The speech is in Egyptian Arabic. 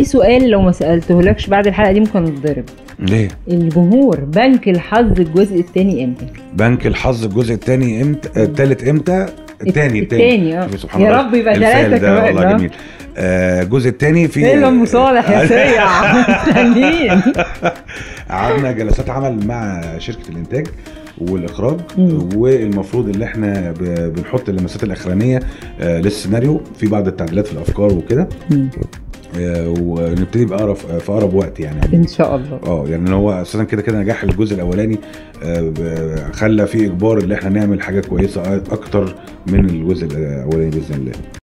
في سؤال لو ما سالتهولكش بعد الحلقه دي ممكن نتضرب ليه الجمهور بنك الحظ الجزء الثاني امتى بنك الحظ الجزء الثاني امتى الثالث امتى الثاني الثاني اه سبحان يا الله. رب يبقى الفعل ثلاثه ده كمان والله آه. جميل آه، الجزء الثاني في ايه ام صالح يا سيع مستنيين قعدنا جلسات عمل مع شركه الانتاج والاخراج مم. والمفروض اللي احنا ب- بنحط اللمسات الاخرانيه آه، للسيناريو في بعض التعديلات في الافكار وكده آه، ونبتدي باقرب في اقرب وقت يعني ان شاء الله اه يعني هو اساسا كده كده نجاح الجزء الاولاني آه، ب- خلى في اجبار ان احنا نعمل حاجه كويسه اكتر من الجزء الاولاني باذن الله